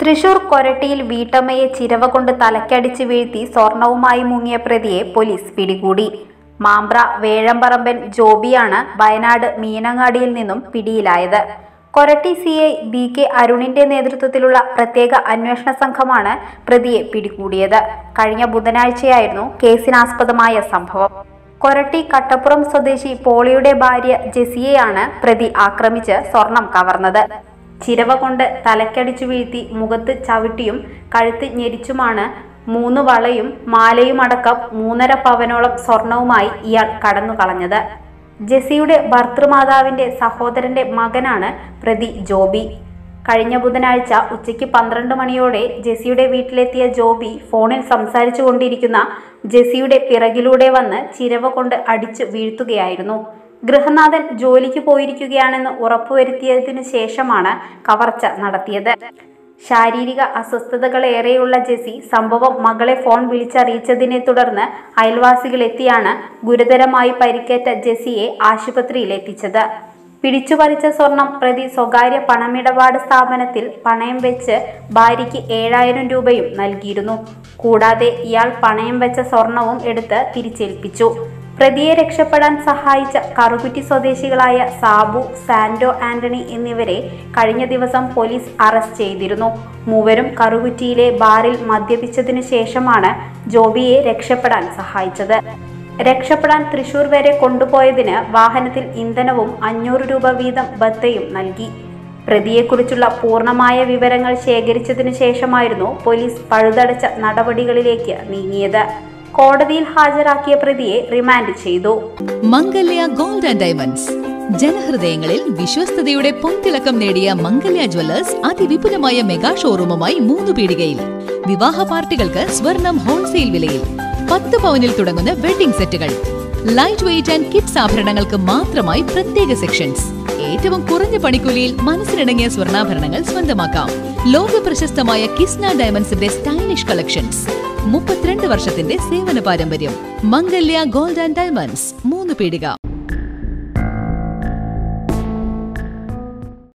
തൃശൂർ കൊരട്ടിയിൽ വീട്ടമ്മയെ ചിരവ കൊണ്ട് തലക്കടിച്ച് വീഴ്ത്തി സ്വർണവുമായി മുങ്ങിയ പ്രതിയെ പോലീസ് പിടികൂടി മാമ്പ്ര വേഴമ്പറമ്പൻ ജോബിയാണ് വയനാട് മീനങ്ങാടിയിൽ നിന്നും പിടിയിലായത് Koratty C I B K അരുണിന്റെ നേതൃത്വത്തിലുള്ള പ്രത്യേക അന്വേഷണ സംഘമാണ് പ്രതിയെ പിടികൂടിയത് കഴിഞ്ഞ ബുധനാഴ്ചയായിരുന്നു കേസിനാസ്പദമായ സംഭവം കൊരട്ടി കട്ടപ്പുറം സ്വദേശി പോളിയുടെ ഭാര്യ ജെസിയെയാണ് പ്രതി ആക്രമിച്ച് സ്വർണം കവർന്നത് ചിരവ കൊണ്ട് തലക്കടിച്ചു വീഴ്ത്തി മുഖത്ത് ചവിട്ടിയും കഴുത്ത് ഞെരിച്ചുമാണ് മൂന്ന് വളയും മാലയും അടക്കം മൂന്നര പവനോളം സ്വർണവുമായി ഇയാൾ കടന്നു കളഞ്ഞത് ജെസിയുടെ ഭർത്തൃമാതാവിന്റെ സഹോദരന്റെ മകനാണ് പ്രതി ജോബി കഴിഞ്ഞ ബുധനാഴ്ച ഉച്ചയ്ക്ക് പന്ത്രണ്ട് മണിയോടെ ജെസിയുടെ വീട്ടിലെത്തിയ ജോബി ഫോണിൽ സംസാരിച്ചു കൊണ്ടിരിക്കുന്ന ജെസിയുടെ പിറകിലൂടെ വന്ന് ചിരവ കൊണ്ട് അടിച്ചു വീഴ്ത്തുകയായിരുന്നു ഗൃഹനാഥൻ ജോലിക്ക് പോയിരിക്കുകയാണെന്ന് ഉറപ്പുവരുത്തിയതിനു ശേഷമാണ് കവർച്ച നടത്തിയത് ശാരീരിക അസ്വസ്ഥതകളേറെയുള്ള ജെസി സംഭവം മകളെ ഫോൺ വിളിച്ചറിയിച്ചതിനെ തുടർന്ന് അയൽവാസികൾ എത്തിയാണ് ഗുരുതരമായി പരിക്കേറ്റ ജെസിയെ ആശുപത്രിയിൽ എത്തിച്ചത് പിടിച്ചുപറിച്ച സ്വർണം പ്രതി സ്വകാര്യ പണമിടപാട് സ്ഥാപനത്തിൽ പണയം വെച്ച് ഭാര്യയ്ക്ക് ഏഴായിരം രൂപയും നൽകിയിരുന്നു കൂടാതെ ഇയാൾ പണയം വെച്ച സ്വർണവും എടുത്ത് തിരിച്ചേൽപ്പിച്ചു പ്രതിയെ രക്ഷപ്പെടാൻ സഹായിച്ച കറുകുറ്റി സ്വദേശികളായ സാബു സാൻഡോ ആന്റണി എന്നിവരെ കഴിഞ്ഞ ദിവസം പോലീസ് അറസ്റ്റ് ചെയ്തിരുന്നു മൂവരും കറുകുറ്റിയിലെ ബാറിൽ മദ്യപിച്ചതിനു ശേഷമാണ് ജോബിയെ രക്ഷപ്പെടാൻ സഹായിച്ചത് രക്ഷപ്പെടാൻ തൃശൂർ വരെ കൊണ്ടുപോയതിന് വാഹനത്തിൽ ഇന്ധനവും അഞ്ഞൂറ് രൂപ വീതം ബത്തയും നൽകി പ്രതിയെക്കുറിച്ചുള്ള പൂർണ്ണമായ വിവരങ്ങൾ ശേഖരിച്ചതിനു ശേഷമായിരുന്നു പോലീസ് പഴുതടച്ച നടപടികളിലേക്ക് നീങ്ങിയത് കോടതിയിൽ ഹാജരാക്കിയ പ്രതിയെ റിമാൻഡ് ചെയ്തു മംഗല്യ ഗോൾഡ് ആൻഡ് ഡയമണ്ട്സ് ജനഹൃദയങ്ങളിൽ വിശ്വസ്തയുടെ പൊൻതിളക്കം നേടിയ മംഗല്യ ജ്വല്ലേഴ്സ് അതിവിപുലമായ മെഗാ ഷോറൂമുമായി മൂന്ന് പീടികയിൽ വിവാഹ പാർട്ടികൾക്ക് സ്വർണം ഹോൾസെയിൽ വിലയിൽ പത്ത് പവനിൽ തുടങ്ങുന്ന വെഡിംഗ് സെറ്റുകൾ ലൈറ്റ് വെയിറ്റ് ആൻഡ് കിഡ്സ് ആഭരണങ്ങൾക്ക് മാത്രമായി പ്രത്യേക സെക്ഷൻസ് ഏറ്റവും കുറഞ്ഞ പണിക്കൂലിയിൽ മനസ്സിനിണങ്ങിയ സ്വർണ്ണാഭരണങ്ങൾ സ്വന്തമാക്കാം ലോക പ്രശസ്തമായ കിസ്ന ഡയമണ്ട്സിന്റെ സ്റ്റൈലിഷ് കളക്ഷൻസ് മുപ്പത്തിരണ്ട് വർഷത്തിന്റെ സേവന പാരമ്പര്യം മംഗല്യ ഗോൾഡ് ആൻഡ് ഡയമണ്ട്സ് മൂന്ന് പീടിക